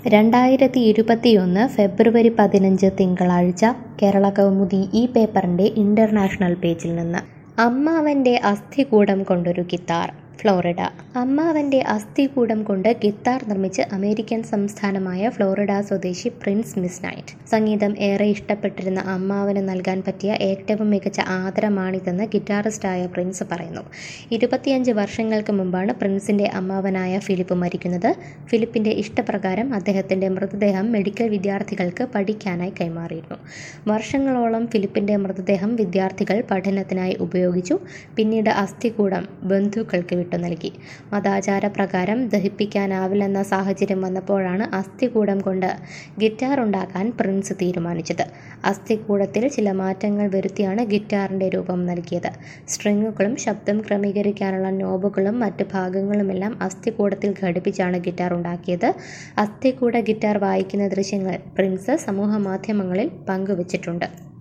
രണ്ടായിരത്തി ഇരുപത്തിയൊന്ന് ഫെബ്രുവരി പതിനഞ്ച് തിങ്കളാഴ്ച കേരള കൗമുദി ഈ പേപ്പറിൻ്റെ ഇൻ്റർനാഷണൽ പേജിൽ നിന്ന് അമ്മാവൻ്റെ അസ്ഥികൂടം കൊണ്ടൊരു ഗിത്താർ ഫ്ലോറിഡ അമ്മാവൻ്റെ അസ്ഥികൂടം കൊണ്ട് ഗിത്താർ നിർമ്മിച്ച് അമേരിക്കൻ സംസ്ഥാനമായ ഫ്ലോറിഡ സ്വദേശി പ്രിൻസ് മിസ്നൈറ്റ് സംഗീതം ഏറെ ഇഷ്ടപ്പെട്ടിരുന്ന അമ്മാവന് നൽകാൻ പറ്റിയ ഏറ്റവും മികച്ച ആദരമാണിതെന്ന് ഗിറ്റാറിസ്റ്റായ പ്രിൻസ് പറയുന്നു ഇരുപത്തിയഞ്ച് വർഷങ്ങൾക്ക് മുമ്പാണ് പ്രിൻസിൻ്റെ അമ്മാവനായ ഫിലിപ്പ് മരിക്കുന്നത് ഫിലിപ്പിൻ്റെ ഇഷ്ടപ്രകാരം അദ്ദേഹത്തിൻ്റെ മൃതദേഹം മെഡിക്കൽ വിദ്യാർത്ഥികൾക്ക് പഠിക്കാനായി കൈമാറിയിരുന്നു വർഷങ്ങളോളം ഫിലിപ്പിൻ്റെ മൃതദേഹം വിദ്യാർത്ഥികൾ പഠനത്തിനായി ഉപയോഗിച്ചു പിന്നീട് അസ്ഥികൂടം ബന്ധുക്കൾക്ക് വിട്ടു നൽകി മതാചാരപ്രകാരം ദഹിപ്പിക്കാനാവില്ലെന്ന സാഹചര്യം വന്നപ്പോഴാണ് അസ്ഥികൂടം കൊണ്ട് ഗിറ്റാർ ഉണ്ടാക്കാൻ പ്രിൻസ് തീരുമാനിച്ചത് അസ്ഥികൂടത്തിൽ ചില മാറ്റങ്ങൾ വരുത്തിയാണ് ഗിറ്റാറിൻ്റെ രൂപം നൽകിയത് സ്ട്രിങ്ങുകളും ശബ്ദം ക്രമീകരിക്കാനുള്ള നോബുകളും മറ്റ് ഭാഗങ്ങളുമെല്ലാം അസ്ഥികൂടത്തിൽ ഘടിപ്പിച്ചാണ് ഗിറ്റാർ ഉണ്ടാക്കിയത് അസ്ഥികൂട ഗിറ്റാർ വായിക്കുന്ന ദൃശ്യങ്ങൾ പ്രിൻസ് സമൂഹ മാധ്യമങ്ങളിൽ പങ്കുവച്ചിട്ടുണ്ട്